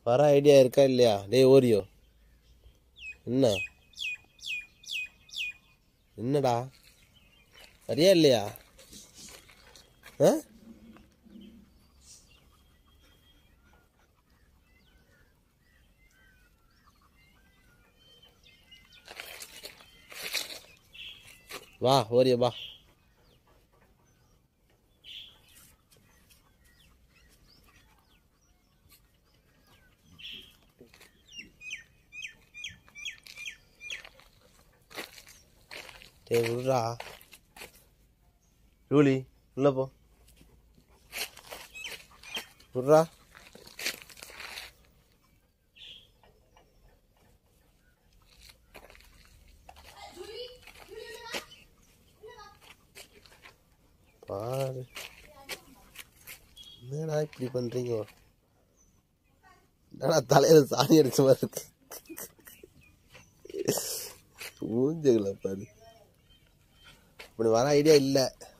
வர ஐடியா இருக்கா இல்லையா டேய் ஓரியோ என்ன என்னடா சரியா இல்லையா ஆ வா ஓரியோ வா டேய் விட்றா ஜூலி உள்ள போ விட்றா பாரு என்னடா இப்படி பண்றீங்க என்னடா தலையில சாணி அடிச்ச மாதிரி இருக்கு மூஞ்சுகளை பாரு இப்படி வர ஐடியா இல்லை